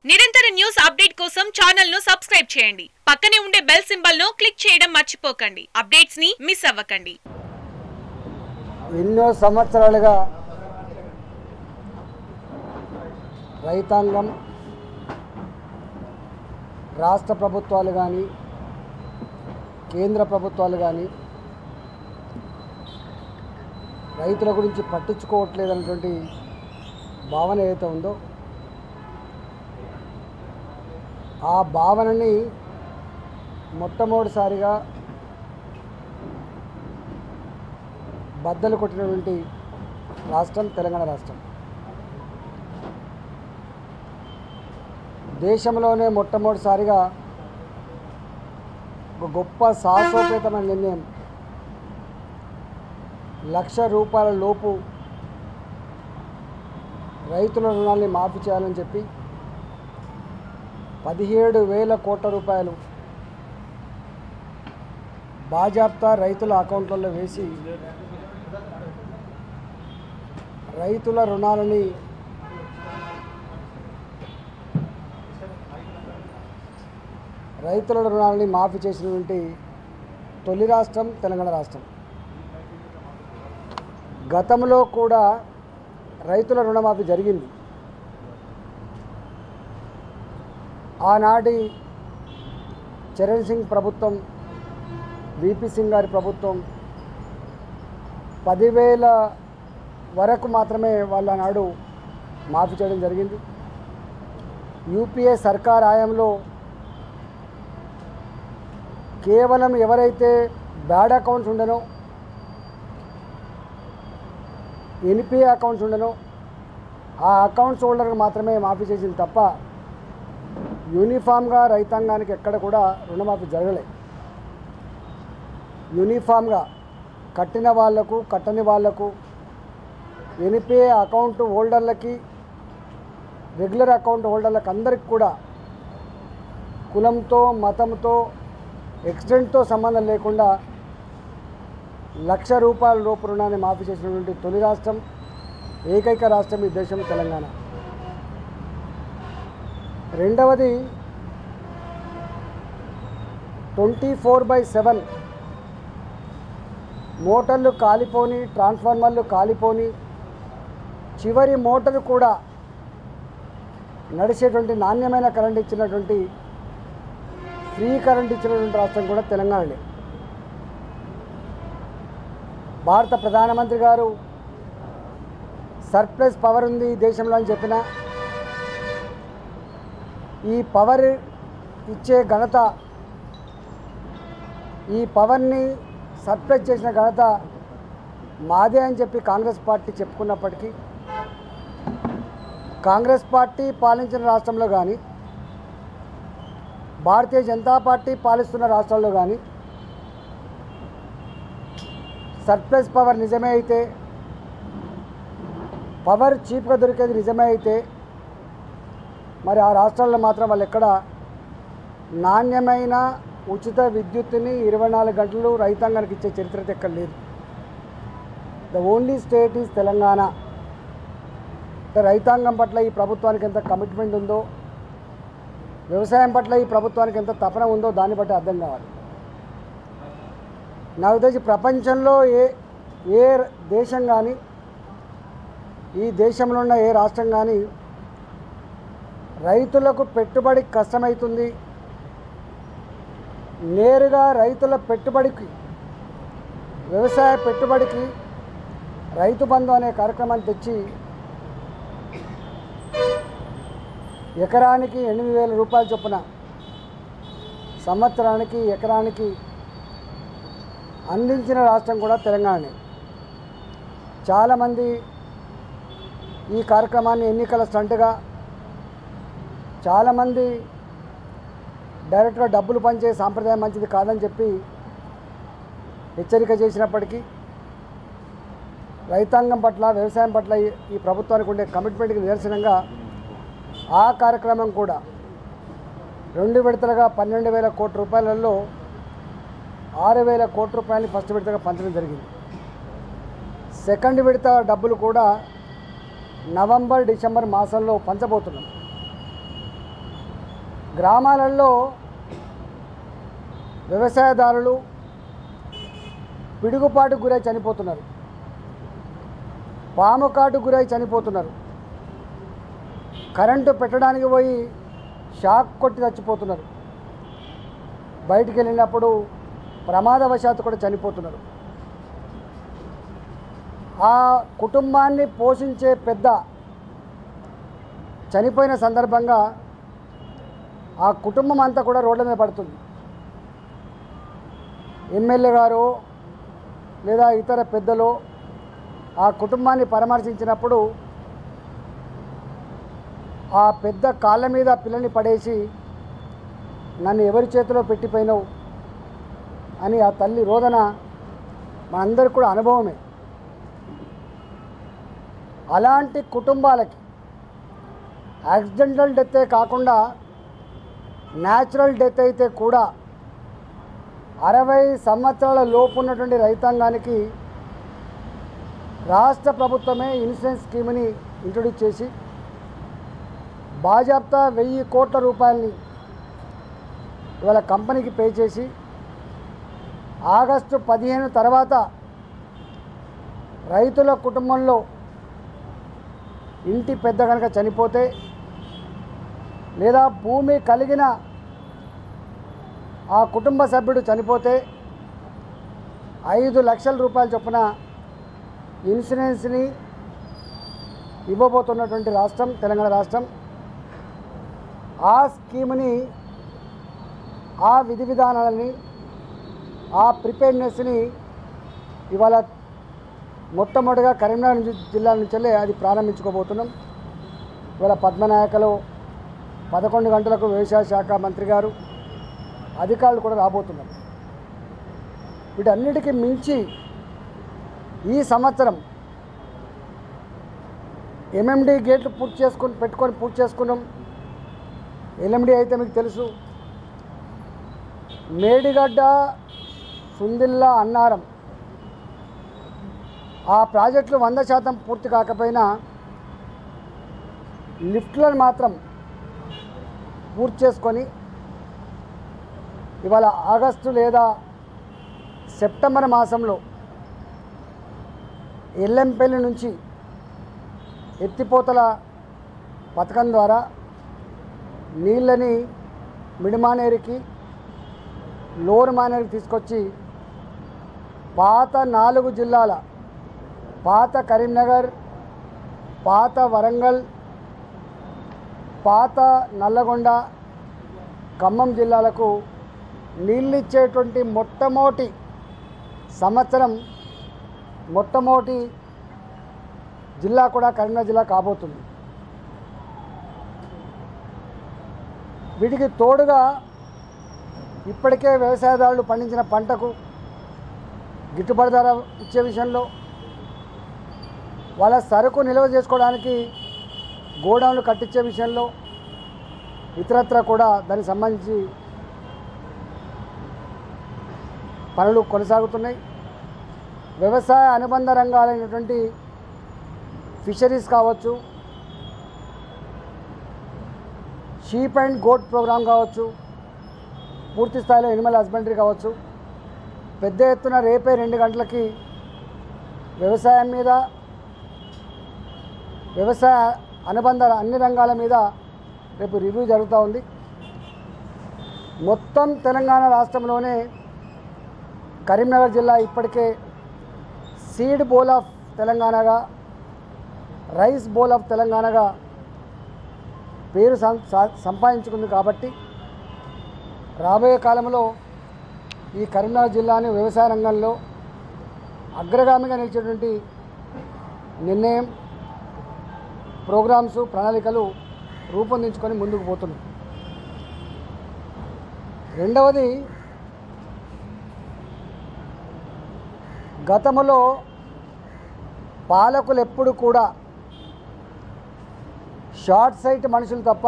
నిరంతర news update కోసం channel ను సబ్స్క్రైబ్ చేయండి పక్కనే ఉండే బెల్ సింబల్ ను క్లిక్ చేయడం మర్చిపోకండి అప్డేట్స్ ని మిస్ అవ్వకండి ఎన్నో సంవత్సరాలుగా రైతాంగం రాష్ట్ర ప్రభుత్వాలు కానీ కేంద్ర ప్రభుత్వాలు కానీ రైతుల గురించి పట్టించుకోవట్లేదు అనేటువంటి భావన ఏదైతే ఉందో ఆ భావనని మొట్టమొదటిసారిగా బద్దలు కొట్టినటువంటి రాష్ట్రం తెలంగాణ రాష్ట్రం దేశంలోనే మొట్టమొదటిసారిగా ఒక గొప్ప సాహసోపేతమైన నిర్ణయం లక్ష రూపాయల లోపు రైతుల రుణాల్ని మాఫీ చేయాలని చెప్పి పదిహేడు వేల కోట్ల రూపాయలు బాజాప్తా రైతుల అకౌంట్లలో వేసి రైతుల రుణాలని రైతుల రుణాలని మాఫీ చేసినటువంటి తొలి రాష్ట్రం తెలంగాణ రాష్ట్రం గతంలో కూడా రైతుల రుణమాఫీ జరిగింది ఆనాటి చరణ్ సింగ్ ప్రభుత్వం విపి సింగ్ గారి ప్రభుత్వం పదివేల వరకు మాత్రమే వాళ్ళ నాడు మాఫీ చేయడం జరిగింది యూపీఏ సర్కార్ హయాంలో కేవలం ఎవరైతే బ్యాడ్ అకౌంట్స్ ఉండనో ఎన్పిఏ అకౌంట్స్ ఉండనో ఆ అకౌంట్స్ హోల్డర్కి మాత్రమే మాఫీ చేసింది తప్ప యూనిఫామ్గా రైతాంగానికి ఎక్కడ కూడా రుణమాఫీ జరగలే యూనిఫామ్గా కట్టిన వాళ్లకు కట్టని వాళ్లకు ఎన్పిఏ అకౌంట్ హోల్డర్లకి రెగ్యులర్ అకౌంట్ హోల్డర్లకు అందరికి కూడా కులంతో మతంతో ఎక్స్టెంట్తో సంబంధం లేకుండా లక్ష రూపాయల రూపు రుణాన్ని మాఫీ చేసినటువంటి తొలి రాష్ట్రం ఏకైక రాష్ట్రం ఈ దేశం తెలంగాణ రెండవది ట్వంటీ ఫోర్ బై సెవెన్ మోటార్లు కాలిపోని ట్రాన్స్ఫార్మర్లు కాలిపోని చివరి మోటార్ కూడా నడిచేటువంటి నాణ్యమైన కరెంట్ ఇచ్చినటువంటి ఫ్రీ కరెంట్ ఇచ్చినటువంటి రాష్ట్రం కూడా తెలంగాణనే భారత ప్రధానమంత్రి గారు సర్ప్లస్ పవర్ ఉంది ఈ దేశంలో అని చెప్పిన ఈ పవర్ ఇచ్చే ఘనత ఈ పవర్ని సర్ప్లస్ చేసిన ఘనత మాదే అని చెప్పి కాంగ్రెస్ పార్టీ చెప్పుకున్నప్పటికీ కాంగ్రెస్ పార్టీ పాలించిన రాష్ట్రంలో కానీ భారతీయ జనతా పార్టీ పాలిస్తున్న రాష్ట్రాల్లో కానీ సర్ప్లస్ పవర్ నిజమే అయితే పవర్ చీప్గా దొరికేది నిజమే అయితే మరి ఆ రాష్ట్రాల్లో మాత్రం వాళ్ళు ఎక్కడ నాణ్యమైన ఉచిత విద్యుత్తుని ఇరవై నాలుగు గంటలు రైతాంగానికి ఇచ్చే చరిత్ర అయితే ఎక్కడ లేదు the only state is Telangana అంటే రైతాంగం పట్ల ఈ ప్రభుత్వానికి ఎంత కమిట్మెంట్ ఉందో వ్యవసాయం పట్ల ఈ ప్రభుత్వానికి ఎంత తపన ఉందో దాన్ని బట్టి అర్థం కావాలి నా ఉద్దేశం ప్రపంచంలో ఏ ఏ దేశం కానీ ఈ దేశంలో ఉన్న ఏ రాష్ట్రం కానీ రైతులకు పెట్టుబడి కష్టమవుతుంది నేరుగా రైతుల పెట్టుబడికి వ్యవసాయ పెట్టుబడికి రైతు బంధు అనే కార్యక్రమాన్ని తెచ్చి ఎకరానికి ఎనిమిది వేల రూపాయల చొప్పున సంవత్సరానికి ఎకరానికి అందించిన రాష్ట్రం కూడా తెలంగాణనే చాలామంది ఈ కార్యక్రమాన్ని ఎన్నికల స్టంట్గా చాలామంది డైరెక్ట్గా డబ్బులు పంచే సాంప్రదాయం మంచిది కాదని చెప్పి హెచ్చరిక చేసినప్పటికీ రైతాంగం పట్ల వ్యవసాయం పట్ల ఈ- ఈ ప్రభుత్వానికి ఉండే కమిట్మెంట్కి నిదర్శనంగా ఆ కార్యక్రమం కూడా రెండు విడతలుగా పన్నెండు వేల కోట్ల రూపాయలలో ఆరు వేల కోట్ల రూపాయలని ఫస్ట్ విడతగా పంచడం జరిగింది సెకండ్ విడత డబ్బులు కూడా నవంబర్ డిసెంబర్ మాసంలో పంచబోతున్నాం గ్రామాలలో వ్యవసాయదారులు పిడుగుపాటు గురై చనిపోతున్నారు పాము కాటు గురై చనిపోతున్నారు కరెంటు పెట్టడానికి పోయి షాక్ కొట్టి చచ్చిపోతున్నారు బయటికి వెళ్ళినప్పుడు ప్రమాదవశాత్తు కూడా చనిపోతున్నారు ఆ కుటుంబాన్ని పోషించే పెద్ద చనిపోయిన సందర్భంగా ఆ కుటుంబం అంతా కూడా రోడ్ల మీద పడుతుంది ఎమ్మెల్యే గారు లేదా ఇతర పెద్దలు ఆ కుటుంబాన్ని పరామర్శించినప్పుడు ఆ పెద్ద కాళ్ళ మీద పిల్లని పడేసి నన్ను ఎవరి చేతిలో పెట్టిపోయినావు అని ఆ తల్లి రోదన మనందరికి కూడా అనుభవమే అలాంటి కుటుంబాలకి యాక్సిడెంటల్ డెత్తే కాకుండా న్యాచురల్ డెత్ అయితే కూడా అరవై సంవత్సరాల లోపు ఉన్నటువంటి రైతాంగానికి రాష్ట్ర ప్రభుత్వమే ఇన్సూరెన్స్ స్కీమ్ని ఇంట్రొడ్యూస్ చేసి బాజాప్తా వెయ్యి కోట్ల రూపాయలని ఇవాళ కంపెనీకి పే చేసి ఆగస్టు పదిహేను తర్వాత రైతుల కుటుంబంలో ఇంటి పెద్ద కనుక చనిపోతే లేదా భూమి కలిగిన ఆ కుటుంబ సభ్యుడు చనిపోతే ఐదు లక్షల రూపాయల చొప్పున ఇన్సూరెన్స్ని ఇవ్వబోతున్నటువంటి రాష్ట్రం తెలంగాణ రాష్ట్రం ఆ స్కీమ్ని ఆ విధి విధానాలని ఆ ప్రిపేర్నెస్ని ఇవాళ మొట్టమొదటిగా కరీంనగర్ నుంచి జిల్లా నుంచి అది ప్రారంభించుకోబోతున్నాం ఇవాళ పద్మనాయకలో పదకొండు గంటలకు వ్యవసాయ శాఖ మంత్రి గారు అధికారులు కూడా రాబోతున్నారు వీటన్నిటికీ మించి ఈ సంవత్సరం ఎంఎండి గేట్లు పూర్తి చేసుకుని పెట్టుకొని పూర్తి చేసుకున్నాం ఎల్ఎండి అయితే మీకు తెలుసు మేడిగడ్డ సుందిల్లా అన్నారం ఆ ప్రాజెక్టులు వంద శాతం పూర్తి కాకపోయినా లిఫ్ట్లను మాత్రం పూర్తి చేసుకొని ఇవాళ ఆగస్టు లేదా సెప్టెంబర్ మాసంలో ఎల్లంపల్లి నుంచి ఎత్తిపోతల పథకం ద్వారా నీళ్ళని మిడిమానేరికి లోరు మానేరికి తీసుకొచ్చి పాత నాలుగు జిల్లాల పాత కరీంనగర్ పాత వరంగల్ పాత నల్లగొండ ఖమ్మం జిల్లాలకు నీళ్ళిచ్చేటువంటి మొట్టమొదటి సంవత్సరం మొట్టమొదటి జిల్లా కూడా కరీంనగర్ జిల్లా కాబోతుంది వీటికి తోడుగా ఇప్పటికే వ్యవసాయదారులు పండించిన పంటకు గిట్టుబాటు ధర ఇచ్చే విషయంలో వాళ్ళ సరుకు నిల్వ చేసుకోవడానికి గోడౌన్లు కట్టించే విషయంలో ఇతరత్ర కూడా దానికి సంబంధించి పనులు కొనసాగుతున్నాయి వ్యవసాయ అనుబంధ రంగాలైనటువంటి ఫిషరీస్ కావచ్చు షీప్ అండ్ గోట్ ప్రోగ్రామ్ కావచ్చు పూర్తి స్థాయిలో ఎనిమల్ హస్బెండరీ కావచ్చు పెద్ద ఎత్తున రేపే రెండు గంటలకి వ్యవసాయం మీద వ్యవసాయ అనుబంధ అన్ని రంగాల మీద రేపు రివ్యూ జరుగుతూ ఉంది మొత్తం తెలంగాణ రాష్ట్రంలోనే కరీంనగర్ జిల్లా ఇప్పటికే సీడ్ బోల్ ఆఫ్ తెలంగాణగా రైస్ బోల్ ఆఫ్ తెలంగాణగా పేరు సం- సా- సంపాదించుకుంది కాబట్టి రాబోయే కాలంలో ఈ కరీంనగర్ జిల్లాని వ్యవసాయ రంగంలో అగ్రగామిగా నిలిచేటువంటి నిర్ణయం ప్రోగ్రామ్స్ ప్రణాళికలు రూపొందించుకొని ముందుకు పోతున్నాం రెండవది గతంలో పాలకులు ఎప్పుడు కూడా షార్ట్ సైట్ మనుషులు తప్ప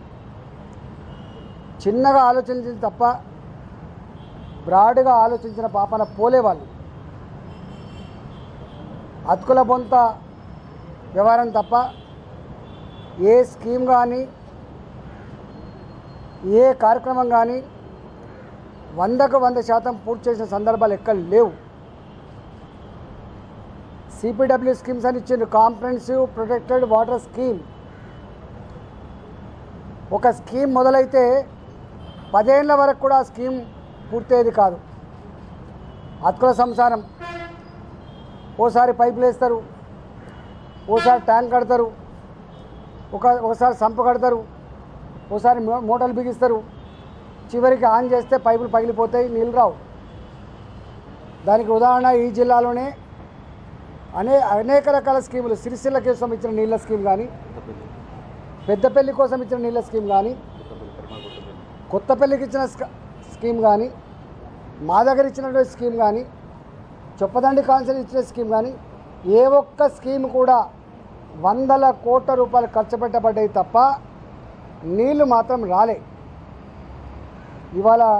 చిన్నగా ఆలోచించింది తప్ప బ్రాడ్గా ఆలోచించిన పాపన పోలేవాళ్ళు అతుకుల బొంత వ్యవహారం తప్ప ఏ స్కీమ్ కానీ ఏ కార్యక్రమం కానీ వందకు వంద శాతం పూర్తి చేసిన సందర్భాలు ఎక్కడ లేవు సిపిడబ్ల్యూ స్కీమ్స్ అని ఇచ్చిండ్రు కాంప్రహెన్సివ్ ప్రొటెక్టెడ్ వాటర్ స్కీమ్ ఒక స్కీమ్ మొదలైతే పదేళ్ల వరకు కూడా ఆ స్కీమ్ పూర్తయ్యేది కాదు అతుకుల సంసారం ఓసారి పైపులు వేస్తారు ఓసారి ట్యాంక్ కడతారు ఒక ఒకసారి సంప కడతారు ఓసారి మో- మోటార్లు బిగిస్తారు చివరికి ఆన్ చేస్తే పైపులు పగిలిపోతాయి నీళ్ళు రావు దానికి ఉదాహరణ ఈ జిల్లాలోనే అనే అనేక రకాల స్కీములు సిరిసిల్ల కోసం ఇచ్చిన నీళ్ళ స్కీమ్ కానీ పెద్దపల్లి కోసం ఇచ్చిన నీళ్ళ స్కీమ్ కానీ కొత్తపల్లికి ఇచ్చిన స్క- స్కీమ్ కానీ మా దగ్గర ఇచ్చినటువంటి స్కీమ్ కానీ చొప్పదండి కాన్సల్ ఇచ్చిన స్కీమ్ కానీ ఏ ఒక్క స్కీమ్ కూడా వందల కోట్ల రూపాయలు ఖర్చు పెట్టబడ్డాయి తప్ప నీళ్లు మాత్రం రాలే ఇవాళ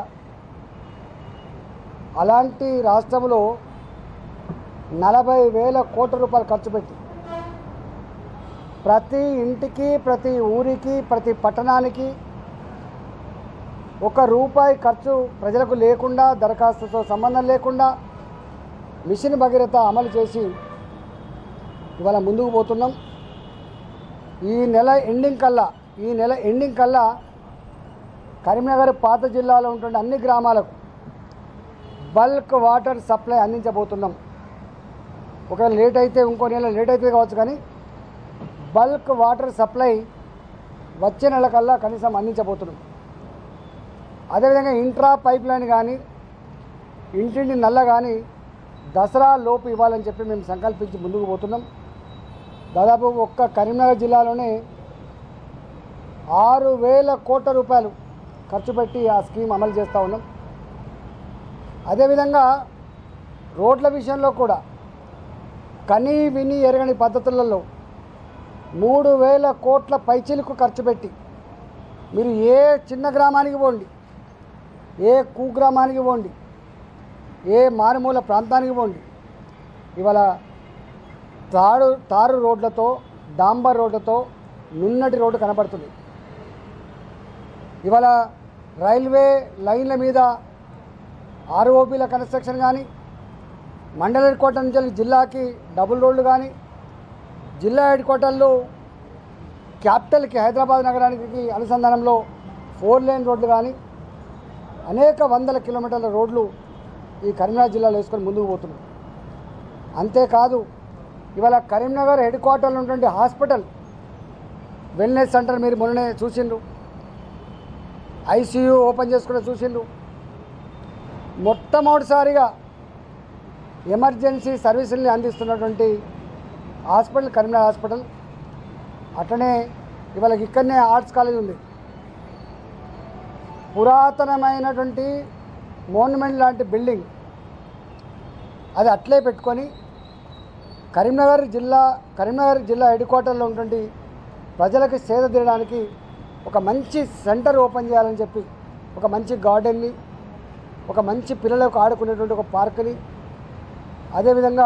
అలాంటి రాష్ట్రంలో నలభై వేల కోట్ల రూపాయలు ఖర్చు పెట్టి ప్రతి ఇంటికి ప్రతి ఊరికి ప్రతి పట్టణానికి ఒక రూపాయి ఖర్చు ప్రజలకు లేకుండా దరఖాస్తుతో సంబంధం లేకుండా మిషన్ భగీరథ అమలు చేసి ఇవాళ ముందుకు పోతున్నాం ఈ నెల ఎండింగ్ కల్లా ఈ నెల ఎండింగ్ కల్లా కరీంనగర్ పాత జిల్లాలో ఉంటుండే అన్ని గ్రామాలకు బల్క్ వాటర్ సప్లై అందించబోతున్నాం ఒకవేళ లేట్ అయితే ఇంకో నెల లేట్ అయితే కావచ్చు కానీ బల్క్ వాటర్ సప్లై వచ్చే నెల కల్లా కనీసం అందించబోతున్నాం అదేవిధంగా ఇంట్రా పైప్ లైన్ కానీ ఇంటింటి నల్ల కానీ దసరా లోపు ఇవ్వాలని చెప్పి మేము సంకల్పించి ముందుకు పోతున్నాం దాదాపు ఒక్క కరీంనగర్ జిల్లాలోనే ఆరు వేల కోట్ల రూపాయలు ఖర్చు పెట్టి ఆ స్కీమ్ అమలు చేస్తూ ఉన్నాం అదేవిధంగా రోడ్ల విషయంలో కూడా కని విని ఎరగని పద్ధతులలో మూడు వేల కోట్ల పైచిలకు ఖర్చు పెట్టి మీరు ఏ చిన్న గ్రామానికి పోండి ఏ కుగ్రామానికి పోండి ఏ మారుమూల ప్రాంతానికి పోండి ఇవాళ తాడు తారు రోడ్లతో డాంబర్ రోడ్లతో నున్నటి రోడ్డు కనబడుతుంది ఇవాళ రైల్వే లైన్ల మీద ఆర్ఓపీల కన్స్ట్రక్షన్ కానీ మండల హెడ్ క్వార్టర్ నుంచి వెళ్ళి జిల్లాకి డబుల్ రోడ్లు కానీ జిల్లా హెడ్ క్వార్టర్లు క్యాపిటల్కి హైదరాబాద్ నగరానికి అనుసంధానంలో ఫోర్ లేన్ రోడ్లు కానీ అనేక వందల కిలోమీటర్ల రోడ్లు ఈ కరీంనగర్ జిల్లాలో వేసుకొని ముందుకు పోతున్నాం అంతేకాదు ఇవాళ కరీంనగర్ హెడ్ క్వార్టర్లో ఉన్నటువంటి హాస్పిటల్ వెల్నెస్ సెంటర్ మీరు మొన్ననే చూసిండ్రు ఐసీయూ ఓపెన్ చేసుకుని చూసిండ్రు మొట్టమొదటిసారిగా ఎమర్జెన్సీ సర్వీసుల్ని అందిస్తున్నటువంటి హాస్పిటల్ కరీంనగర్ హాస్పిటల్ అట్లనే ఇవాళ ఇక్కడనే ఆర్ట్స్ కాలేజ్ ఉంది పురాతనమైనటువంటి మోన్మెంట్ లాంటి బిల్డింగ్ అది అట్లే పెట్టుకొని కరీంనగర్ జిల్లా కరీంనగర్ జిల్లా హెడ్ క్వార్టర్లో ఉన్నటువంటి ప్రజలకు సేద తీయడానికి ఒక మంచి సెంటర్ ఓపెన్ చేయాలని చెప్పి ఒక మంచి గార్డెన్ని ఒక మంచి పిల్లలకు ఆడుకునేటువంటి ఒక పార్కుని అదేవిధంగా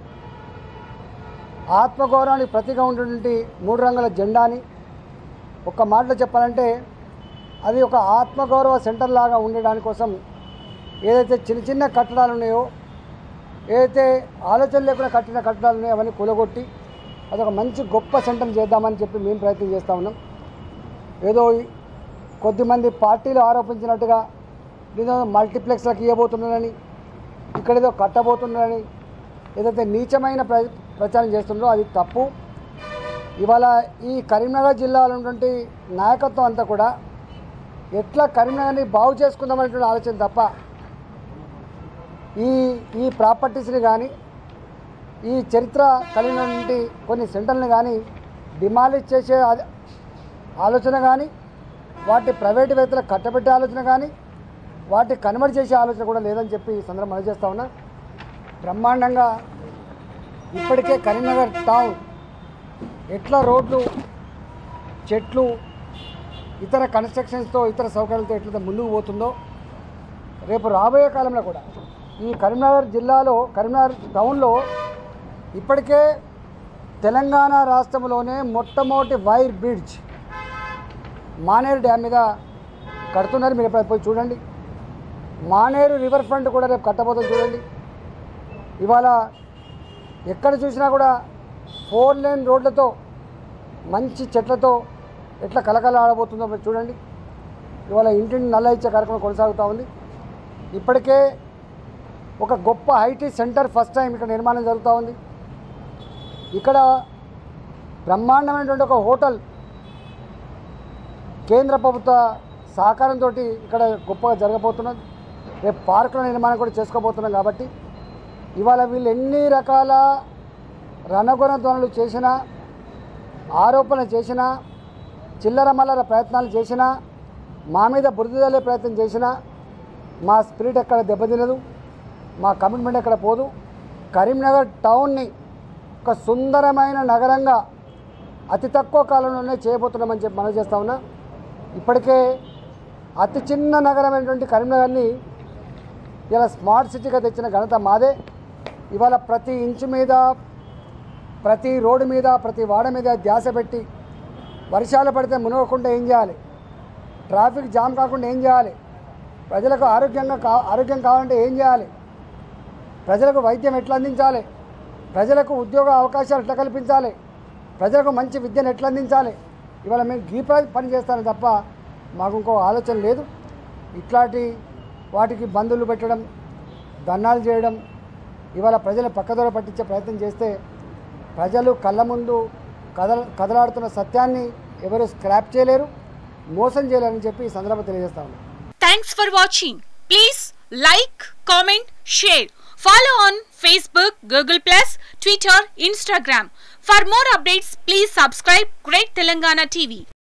ఆత్మగౌరవానికి ప్రతిగా ఉన్నటువంటి మూడు రంగుల జెండాని ఒక మాటలో చెప్పాలంటే అది ఒక ఆత్మగౌరవ సెంటర్ లాగా ఉండడానికి కోసం ఏదైతే చిన్న చిన్న కట్టడాలు ఉన్నాయో ఏదైతే ఆలోచన లేకుండా కట్టిన కట్టడాలు ఉన్నాయో అవన్నీ కూలగొట్టి అదొక మంచి గొప్ప సెంటర్ చేద్దామని చెప్పి మేము ప్రయత్నం చేస్తూ ఉన్నాం ఏదో ఈ కొద్దిమంది పార్టీలు ఆరోపించినట్టుగా ఏదో మల్టీప్లెక్స్లకు ఇవ్వబోతున్నారని ఇక్కడేదో కట్టబోతున్నారని ఏదైతే నీచమైన ప్ర ప్రచారం చేస్తుందో అది తప్పు ఇవాళ ఈ కరీంనగర్ జిల్లాలో ఉన్నటువంటి నాయకత్వం అంతా కూడా ఎట్లా కరీంనగర్ని బాగు చేసుకుందామనేటువంటి ఆలోచన తప్ప ఈ ఈ ప్రాపర్టీస్ని కానీ ఈ చరిత్ర కలిగినటువంటి కొన్ని సెంటర్ని కానీ డిమాలిష్ చేసే ఆద- ఆలోచన కానీ వాటి ప్రైవేటు వ్యక్తులకు కట్టబెట్టే ఆలోచన కానీ వాటి కన్వర్ట్ చేసే ఆలోచన కూడా లేదని చెప్పి ఈ సందర్భం మనం చేస్తా ఉన్నా బ్రహ్మాండంగా ఇప్పటికే కరీంనగర్ టౌన్ ఎట్లా రోడ్లు చెట్లు ఇతర కన్స్ట్రక్షన్స్తో ఇతర సౌకర్యాలతో ఎట్లయితే ముందుకు పోతుందో రేపు రాబోయే కాలంలో కూడా ఈ కరీంనగర్ జిల్లాలో కరీంనగర్ టౌన్లో ఇప్పటికే తెలంగాణ రాష్ట్రంలోనే మొట్టమొదటి వైర్ బ్రిడ్జ్ మానేరు డ్యామ్ మీద కడుతున్నారు మీరు ఎప్పుడైనా పోయి చూడండి మానేరు రివర్ ఫ్రంట్ కూడా రేపు కట్టబోతుంది చూడండి ఇవాళ ఎక్కడ చూసినా కూడా ఫోర్ లేన్ రోడ్లతో మంచి చెట్లతో ఎట్లా కలకల ఆడబోతుందో మీరు చూడండి ఇవాళ ఇంటిని నల్ల ఇచ్చే కార్యక్రమం కొనసాగుతూ ఉంది ఇప్పటికే ఒక గొప్ప ఐటీ సెంటర్ ఫస్ట్ టైం ఇక్కడ నిర్మాణం జరుగుతూ ఉంది ఇక్కడ బ్రహ్మాండమైనటువంటి ఒక హోటల్ కేంద్ర ప్రభుత్వ సహకారంతో ఇక్కడ గొప్పగా జరగబోతున్నది రేపు పార్కుల నిర్మాణం కూడా చేసుకోబోతున్నాం కాబట్టి ఇవాళ వీళ్ళు ఎన్ని రకాల రణగొన ధ్వనులు చేసినా ఆరోపణ చేసినా చిల్లర మల్లర ప్రయత్నాలు చేసినా మా మీద బురద జల్లే ప్రయత్నం చేసినా మా స్పిరిట్ ఎక్కడ దెబ్బతినదు మా కమిట్మెంట్ ఎక్కడ పోదు కరీంనగర్ టౌన్ని ఒక సుందరమైన నగరంగా అతి తక్కువ కాలంలోనే చేయబోతున్నామని చెప్పి మనం చేస్తా ఉన్నా ఇప్పటికే అతి చిన్న నగరమైనటువంటి కరీంనగర్ని ఇలా స్మార్ట్ సిటీగా తెచ్చిన ఘనత మాదే ఇవాళ ప్రతి ఇంచు మీద ప్రతి రోడ్డు మీద ప్రతి వాడ మీద ధ్యాస పెట్టి వర్షాలు పడితే మునగకుండా ఏం చేయాలి ట్రాఫిక్ జామ్ కాకుండా ఏం చేయాలి ప్రజలకు ఆరోగ్యంగా కా ఆరోగ్యం కావాలంటే ఏం చేయాలి ప్రజలకు వైద్యం ఎట్లా అందించాలి ప్రజలకు ఉద్యోగ అవకాశాలు ఎట్లా కల్పించాలి ప్రజలకు మంచి విద్యను ఎట్లా అందించాలి ఇవాళ మేము గీ ప- పని చేస్తాను తప్ప మాకు ఇంకో ఆలోచన లేదు ఇట్లాంటి వాటికి బంధువులు పెట్టడం దన్నాలు చేయడం ఇవాళ ప్రజలు పక్కదొర పట్టించే ప్రయత్నం చేస్తే ప్రజలు కళ్ళ ముందు కదల కదలాడుతున్న సత్యాన్ని ఎవరు స్క్రాప్ చేయలేరు మోసం చేయలేరని చెప్పి ఈ సందర్భంగా తెలియజేస్తా ఉన్నాను Thanks for watching. Please like, comment, share. Follow on Facebook, Google Plus, Twitter, Instagram. For more updates, please subscribe Great Telangana TV.